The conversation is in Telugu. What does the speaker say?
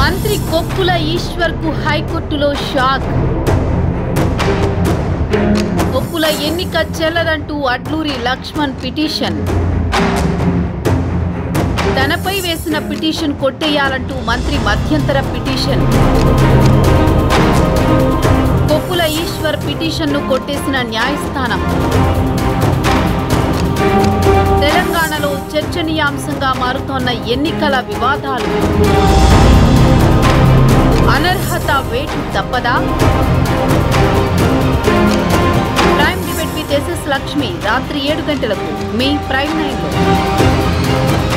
మంత్రి కొప్పుల ఈశ్వర్ కు హైకోర్టులో షాక్ కొప్పుల ఎన్నిక చెల్లదంటూ అడ్లూరి లక్ష్మణ్ పిటిషన్ తనపై వేసిన పిటిషన్ కొట్టేయాలంటూ మంత్రి మధ్యంతర పిటిషన్ కొప్పుల ఈశ్వర్ పిటిషన్ను కొట్టేసిన న్యాయస్థానం తెలంగాణలో చర్చనీయాంశంగా మారుతోన్న ఎన్నికల వివాదాలు అనర్హత వేటు తప్పదా prime debate with SS Lakshmi రాత్రి ఏడు గంటలకు మీ ప్రైమ్ నైన్లో